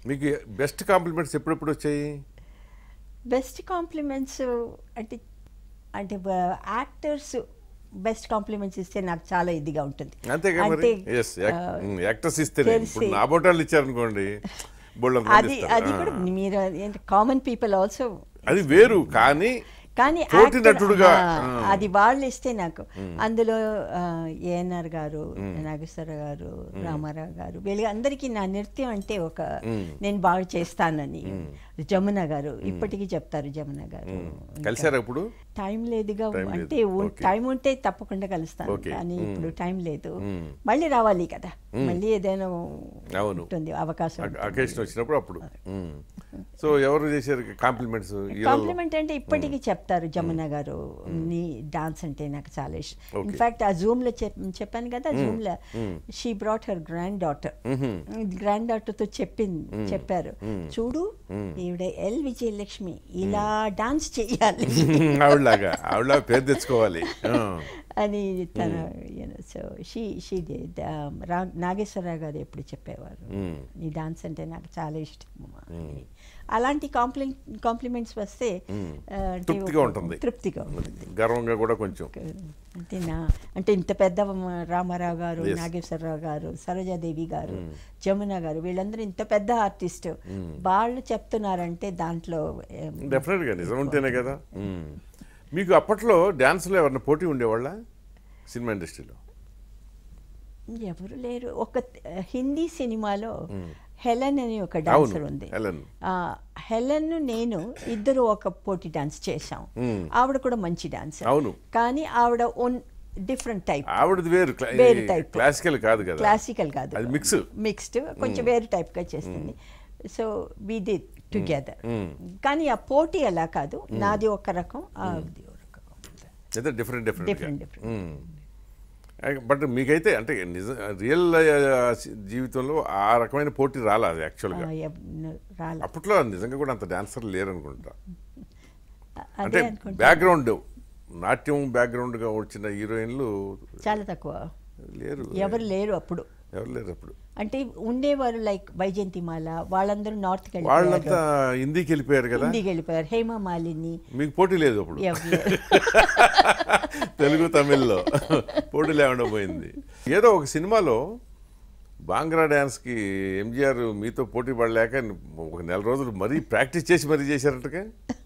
మీకు best compliments ఎప్పుడెప్పుడు వచ్చాయి బెస్ట్ కాంప్లిమెంట్స్ అంటే అంటే యాక్టర్స్ బెస్ట్ కాంప్లిమెంట్స్ ఇస్తే నాకు చాలా ఇదిగా ఉంటుంది అంతేగా మరి ఎస్ ఆ, యాక్టర్స్ ఇస్తేనే ఇప్పుడు తెలిసి- నా బోటాలు ఇచ్చారనుకోండి బోళ్ళ అది అది కూడా మీరు కామన్ పీపుల్ ఆల్సో అది వేరు కానీ కానీ తోటి actor- నటుడుగా, ఆ, ఆ. అది వాళ్ళు ఇస్తే నాకు అందులో ఏఎన్ఆర్ గారు నాగేశ్వర గారు రామారావు గారు వీళ్ళ అందరికీ నా నృత్యం అంటే ఒక నేను బాగా చేస్తానని జమున గారు ఇప్పటికీ చెప్తారు జమున గారు కలిసారా ఇప్పుడు టైం లేదుగా టైం లేదు. అంటే ఉన్- ఓకే. టైం ఉంటే తప్పకుండా కలుస్తాను ఓకే. కానీ ఇప్పుడు టైం లేదు మ్మ్. మళ్ళీ రావాలి కదా మళ్ళీ ఏదైనా అవును. ఉంటుంది అవకాశం ఉంటుంది. అకేషన్ వచ్చినప్పుడు అప్పుడు సో ఎవరు చేశారు కాంప్లిమెంట్స్ కాంప్లిమెంట్ అంటే ఇప్పటికీ చెప్తారు జమున గారు నీ డాన్స్ అంటే నాకు చాలా ఇష్టం Okay. ఇన్ఫాక్ట్ ఆ జూమ్ లో చెప్- చెప్పాను కదా జూమ్ లో she brought her granddaughter granddaughter తో చెప్పింది చెప్పారు చూడు ఈవిడ ఎల్ విజయలక్ష్మి ఇలా డాన్స్ చెయ్యాలి ఆవిడలాగా ఆవిడలాగా పేరు తెచ్చుకోవాలి ఆ. అని తన సో షీ షీ నాగేశ్వరరావు గారు ఎప్పుడు చెప్పేవారు నీ డాన్స్ అంటే నాకు చాలా ఇష్టం అమ్మా అని. అలాంటి కాంప్లి కాంప్లిమెంట్స్ వస్తే ఆ, అంటే తృప్తిగా ఒక- ఉంటుంది. తృప్తిగా ఉంటుంది గర్వంగా కూడా కొంచెం అంటే నా అంటే ఇంత పెద్ద రామారావు గారు Yes. నాగేశ్వరరావు గారు సరోజాదేవి గారు జమున గారు వీళ్ళందరూ ఇంత పెద్ద ఆర్టిస్ట్ వాళ్ళు చెప్తున్నారంటే దాంట్లో ఏం, డెఫినెట్గా నిజం ఉంటేనే కదా మ్మ్. మీకు అప్పట్లో డ్యాన్స్లో ఎవరైనా పోటీ ఉండేవాళ్ళ సినిమా ఇండస్ట్రీలో ఎవరు లేరు ఒక త- హిందీ సినిమాలో హెలెన్ అని ఒక డాన్సర్ అవును, ఉంది హెలెన్. ఆ, హెలెన్ నేను ఇద్దరు ఒక పోటీ డాన్స్ చేశాం ఆవిడ కూడా మంచి డాన్సర్ అవును. కానీ ఆవిడ ఓన్ డిఫరెంట్ టైప్ ఆవిడది వేరు క్లా- వేరు type. క్లాసికల్ కాదు కదా క్లాసికల్ కాదు అది mix. మిక్స్డ్ కొంచెం వేరే type గా చేస్తుంది సో వి డి టుగెదర్ కానీ ఆ పోటీ అలా కాదు నాది ఒక రకం ఆవిడది ఒక రకం అయితే different different different different but మీకైతే అంటే నిజ రియల్ జీవితంలో ఆ రకమైన పోటీ రాలా అది యాక్చువల్గా రాలే అప్పట్లో నిజంగా కూడా అంత డాన్సర్ లేరు అనుకుంటా అంటే అదే అనుకుంటా బ్యాక్గ్రౌండ్ నాట్యం బ్యాక్గ్రౌండ్గా వచ్చిన హీరోయిన్లు చాలా తక్కువ లేరు ఎవరు లేరు అప్పుడు ఎవరు లేరు అప్పుడు అంటే ఉండేవారు లైక్ వైజయంతిమాల వాళ్ళందరూ నార్త్ కి వాళ్ళంతా హిందీకి వెళ్ళిపోయారు కదా హిందీకి వెళ్ళిపోయారు హేమ మాలిని మీకు పోటీ లేదు అప్పుడు ఎవరు లేరు. తెలుగు తమిళ్లో పోటీ లేకుండా పోయింది ఏదో ఒక సినిమాలో బాంగ్రా డ్యాన్స్కి ఎంజీఆర్ మీతో పోటీ పడలేక ఒక నెల రోజులు మరీ ప్రాక్టీస్ చేసి మరీ చేశారటగా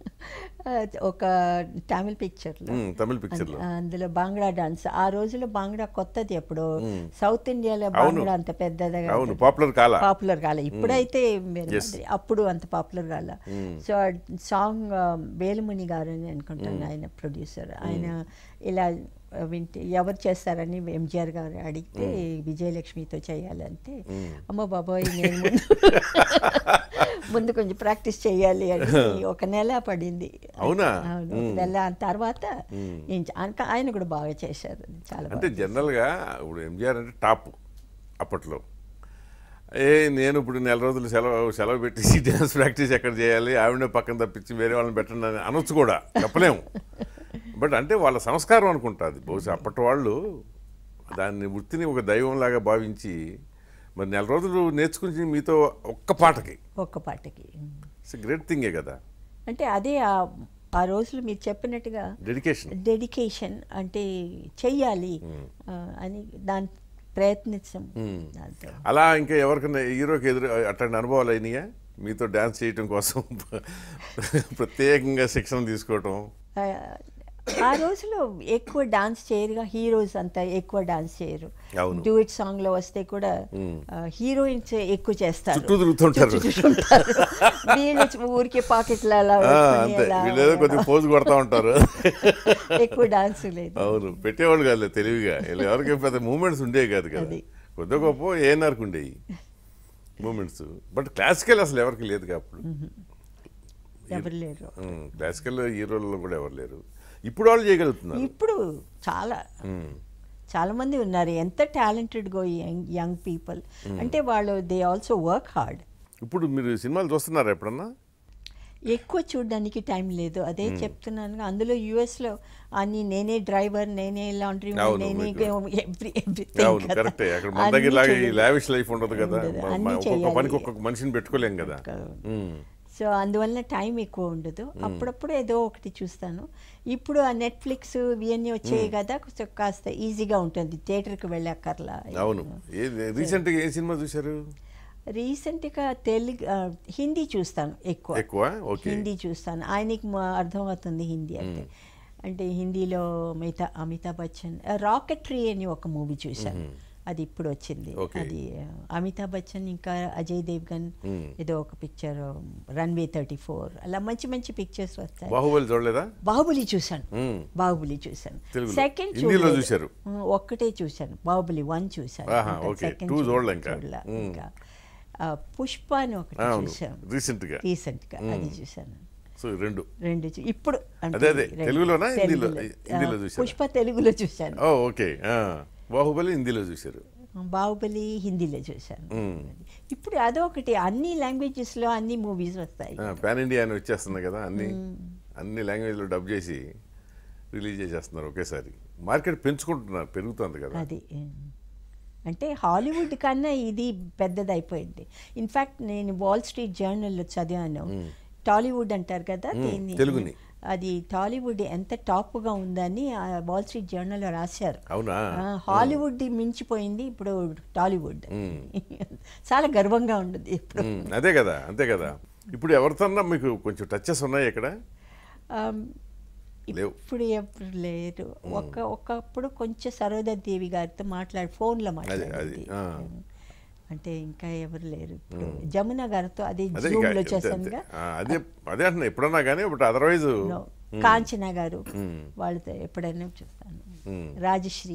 ఒక తమిళ్ పిక్చర్లో ఉమ్, తమిళ పిక్చర్లో అందులో బాంగ్లా డాన్స్ ఆ రోజుల్లో బాంగ్లా కొత్తది ఎప్పుడు సౌత్ ఇండియాలో బాంగ్లా అంత పెద్దదిగా అవును పాపులర్ కాల పాపులర్ కాలే ఇప్పుడైతే వేరే మాదిరి. అప్పుడు అంత పాపులర్ కాల సో ఆ సాంగ్ ఆ, వేలుముని గారు అని అనుకుంటాను ఆయన ప్రొడ్యూసర్ ఆయన ఇలా వింటే ఎవరు చేస్తారని ఎంజిఆర్ గారు అడిగితే విజయలక్ష్మితో చేయాలంటే అమ్మ బాబాయ్ నేను ముందు ముందు కొంచెం ప్రాక్టీస్ చేయాలి అని ఒక నెల పడింది అవునా? అవును ఒక నెల తర్వాత ఏం చే- ఆయన- ఆయన కూడా బాగా చేశారు చాలా అంటే బాగా జనరల్గా ఇప్పుడు ఎంజీఆర్ అంటే టాప్ అప్పట్లో ఏ నేను ఇప్పుడు నెల రోజులు సెలవు సెలవు పెట్టి డ్యాన్స్ ప్రాక్టీస్ ఎక్కడ చేయాలి ఆవిడనే పక్కన తప్పించి వేరే వాళ్ళని పెట్టండి అని అనొచ్చు కూడా చెప్పలేము బట్ అంటే వాళ్ళ సంస్కారం అనుకుంటుంది బహుశా అప్పటి వాళ్ళు దాన్ని వృత్తిని ఒక దైవంలాగా భావించి మరి నెల రోజులు నేర్చుకుని మీతో ఒక్క పాటకి ఒక్క పాటకి ఇట్స్ గ్రేట్ థింగే కదా అంటే అదే ఆ- ఆ రోజులు మీరు చెప్పినట్టుగా డెడికేషన్ డెడికేషన్ అంటే చెయ్యాలి ఆ, అని దాని ప్రయత్నించాం దాంతో అలా ఇంకా ఎవరికైనా హీరోకి ఎదురు అట్లాంటి అనుభవాలు అయినాయా మీతో డ్యాన్స్ చేయటం కోసం ప్రత్యేకంగా శిక్షణ తీసుకోవటం ఆ, ఆ రోజులో ఎక్కువ డాన్స్ చేయరుగా హీరోస్ అంతా ఎక్కువ డాన్స్ చేయరు అవును. డూయిట్ సాంగ్ లో వస్తే కూడా హీరోయిన్స్ ఎక్కువ చేస్తారు చుట్టూ తిరుగుతుంటారు. చుట్టూ తిరుగుతుంటారు. వీళ్ళు ఊరికే పాకెట్లు అలా ఆ, వేసుకొని అంతే అలా వీళ్ళేదో కొద్దిగా పోజు కొడతా ఉంటారు ఎక్కువ డాన్స్ లేదు అవును పెట్టేవాళ్ళు కాదు తెలివిగా వీళ్ళు ఎవరికి పెద్ద మూమెంట్స్ ఉండేవి కాదు కదా అది. కొద్ది గొప్ప ఏఎన్ఆర్కి ఉండేవి మూమెంట్స్ బట్ క్లాసికల్ అసలు ఎవరికి లేదు అప్పుడు ఎవరు లేరు క్లాసికల్ హీరోలలో కూడా ఎవరు లేరు ఇప్పుడు వాళ్ళు చేయగలుగుతున్నారు ఇప్పుడు చాలా ఉమ్. చాలా మంది ఉన్నారు ఎంత టాలెంటెడ్గా యంగ్ యంగ్ పీపుల్ అంటే వాళ్ళు దే ఆల్సో వర్క్ హార్డ్ ఇప్పుడు మీరు సినిమాలు చూస్తున్నారా ఎప్పుడన్నా ఎక్కువ చూడడానికి టైం లేదు అదే చెప్తున్నాను అందులో US లో అన్ని నేనే డ్రైవర్ నేనే లాండ్రీ అవును, నేనే మీకు- ఎవ్రీ అవును కరెక్టే అక్కడ మన దగ్గర లాగా ఈ లావిష్ లైఫ్ ఉండదు కదా ఉండదు. మ- అన్నీ మ- ఒక్కొక్క చేయాలి. పనికి ఒక్కొక్క మనిషిని పెట్టుకోలేం కదా ఉమ్. సో అందువల్ల టైం ఎక్కువ ఉండదు అప్పుడప్పుడు ఏదో ఒకటి చూస్తాను ఇప్పుడు ఆ నెట్ఫ్లిక్స్ ఇవన్నీ వచ్చాయి కదా కొంచెం కాస్త ఈజీగా ఉంటుంది థియేటర్కి వెళ్ళక్కర్లా అవును రీసెంట్గా ఏ సినిమా చూశారు రీసెంట్గా తెలుగు ఆ, హిందీ చూస్తాను ఎక్కువ ఎక్కువ ఓకే హిందీ చూస్తాను ఆయనకి మా- అర్థమవుతుంది హిందీ అంటే అంటే హిందీలో మిగతా అమితాబ్ బచ్చన్ రాకెట్రీ అని ఒక మూవీ చూశాను అది ఇప్పుడు వచ్చింది Okay. అది ఆ, అమితాబ్ బచ్చన్ ఇంకా అజయ్ దేవ్గన్ Hmm. ఏదో ఒక పిక్చర్ రన్వే థర్టీ ఫోర్ అలా మంచి మంచి పిక్చర్స్ వస్తాయి బాహుబలి చూడలేదా బాహుబలి చూశాను మ్మ్. బాహుబలి చూశాను తెలుగులో. సెకండ్ హిందీలో చూశారు? ఒక్కటే చూశాను బాహుబలి వన్ చూశాను ఆహా, ఇంకా okay. second Two చూ- చూడలే ఇంకా. చూడలే మ్మ్. ఇంకా ఆ, పుష్ప అని ఒకటి అవును చూశాను రీసెంట్గా రీసెంట్గా అది చూశాను సో రెండు రెండు చూ- ఇప్పుడు అంటే అదే, అదే. రెండు. తెలుగులోనా? హిందీలో? తెలుగులో. హిందీలో ఆ, చూశారా? పుష్ప తెలుగులో చూశాను ఓ ఓకే ఆ. బాహుబలి హిందీలో చూశారు బాహుబలి హిందీలో చూశాను మ్మ్. ఇప్పుడు అదొకటి అన్ని లాంగ్వేజెస్ లో అన్ని మూవీస్ వస్తాయి పాన్ ఇండియా అని వచ్చేస్తుంది కదా అన్ని అన్ని లాంగ్వేజ్లో డబ్ చేసి రిలీజ్ చేసేస్తున్నారు ఒకేసారి మార్కెట్ పెంచుకుంటున్నారు పెరుగుతుంది కదా అది ఉమ్. అంటే హాలీవుడ్ కన్నా ఇది పెద్దదైపోయింది ఇన్ఫ్యాక్ట్ నేను వాల్ స్ట్రీట్ జర్నల్లో చదివాను టాలీవుడ్ అంటారు కదా మ్మ్. దీన్ని తెలుగుని. అది టాలీవుడ్ ఎంత టాప్గా ఉందని ఆ వాల్ స్ట్రీట్ జర్నల్లో రాశారు అవునా ఆ, హాలీవుడ్ మించిపోయింది ఇప్పుడు టాలీవుడ్ మ్మ్. చాలా గర్వంగా ఉండదు ఇప్పుడు మ్మ్. అదే కదా అంతే కదా ఇప్పుడు ఎవరితోన్నా మీకు కొంచెం టచెస్ ఉన్నాయి ఇక్కడ ఆమ్, లేవు. ఇప్పుడు ఎప్పుడు లేరు ఒక ఒకప్పుడు కొంచెం సరోజాదేవి గారితో మాట్లాడి ఫోన్లో మాట్లాడేది ఆ. అంటే ఇంకా ఎవరు లేరు ఇప్పుడు జమున గారితో అదే అదే జూమ్ ఇక లో అంతే, చేశానుగా అంతే. ఆ, అదే అదే అంటున్నా ఎప్పుడన్నా కానీ బట్ అదర్వైజ్ No. కాంచన గారు మ్మ్. వాళ్ళతో ఎప్పుడైనా చూస్తాను మ్మ్. రాజశ్రీ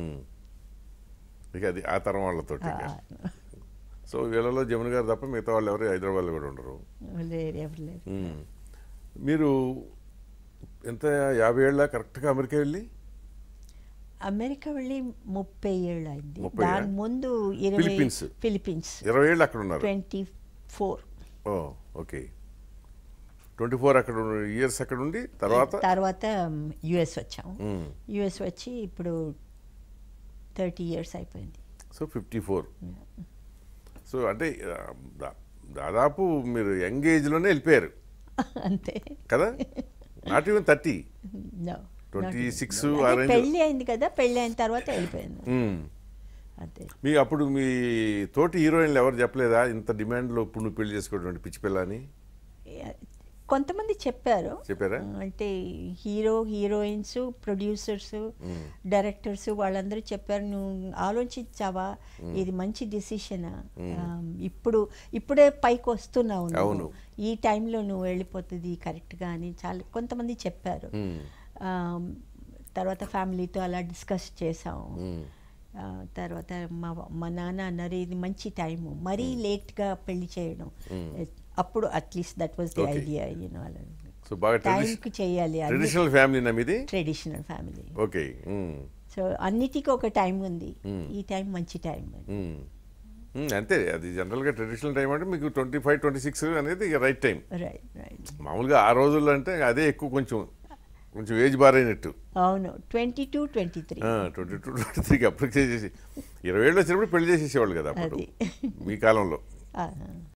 ఇక అది ఆ తరం వాళ్ళతో ఆ, సో వీళ్ళలో జమున గారు తప్ప మిగతా వాళ్ళు ఎవరు హైదరాబాద్లో కూడా ఉండరు లేరు ఎవరు లేరు మ్మ్. మీరు ఎంత యాభై ఏళ్ళ కరెక్ట్గా అమెరికా వెళ్ళి అమెరికా వెళ్ళి ముప్పై ఏళ్ళు అయింది ముప్పై దాని ఏళ్ళ? ముందు ఇరవై ఫిలిప్పీన్స్. ఫిలిప్పీన్స్ ఇరవై ఏళ్ళు అక్కడ ఉన్నారు twenty four oh okay twenty four అక్కడ ఇయర్స్ అక్కడ ఉండి తర్వాత తర్వాత యుఎస్ వచ్చాము మ్మ్. యుఎస్ వచ్చి ఇప్పుడు థర్టీ ఇయర్స్ అయిపోయింది సో ఫిఫ్టీ ఫోర్ సో అంటే ఆ, దా- దాదాపు మీరు యంగ్ ఏజ్లోనే వెళ్ళిపోయారు అంతే కదా not even thirty No, twenty not- six అదే ఆ రేంజ్ పెళ్ళి అయింది కదా పెళ్ళి అయిన తర్వాత వెళ్ళిపోయాను అంతే మీ అప్పుడు మీ తోటి హీరోయిన్లు ఎవరు చెప్పలేదా ఇంత డిమాండ్లో ఇప్పుడు నువ్వు పెళ్లి చేసుకోవడం పిచ్చి పిల్ల అని కొంతమంది చెప్పారు చెప్పారా? అంటే హీరో హీరోయిన్స్ ప్రొడ్యూసర్స్ డైరెక్టర్స్ వాళ్ళందరూ చెప్పారు నువ్వు ఆలోచించావా ఇది మంచి డిసిషన్ ఇప్పుడు ఇప్పుడే పైకి వస్తున్నావు నువ్వు. అవును. ఈ టైంలో నువ్వు వెళ్ళిపోతుంది కరెక్ట్గా అని చాలా కొంతమంది చెప్పారు మ్మ్. ఆ, తర్వాత ఫ్యామిలీతో అలా డిస్కస్ చేసాము మ్మ్. ఆ, తర్వాత మా మా నాన్న అన్నారు ఇది మంచి టైము మరీ లేట్గా పెళ్లి చేయడం అప్పుడు at least that was the Okay. Idea you know so బాగా టైంకి చేయాలి ట్రెడిషనల్ ఫ్యామిలీనా మీది traditional family okay hmm. So అన్నిటికీ ఒక టైం ఉంది Hmm. ఈ టైం మంచి టైం మ్మ్. మ్మ్, అంతే అది జనరల్గా ట్రెడిషనల్ టైం అంటే మీకు ట్వంటీ ఫైవ్ ట్వంటీ సిక్స్ అనేది రైట్ టైం రైట్ రైట్ మామూలుగా ఆ రోజుల్లో అంటే అదే ఎక్కువ కొంచెం కొంచెం ఏజ్ బారైనట్టు అవును twenty two twenty three twenty two twenty త్రీకి అప్లిక్ చేసేసి ఇరవై ఏళ్ళు వచ్చినప్పుడు పెళ్లి చేసేసేవాళ్ళు కదా అప్పుడు అది. మీ కాలంలో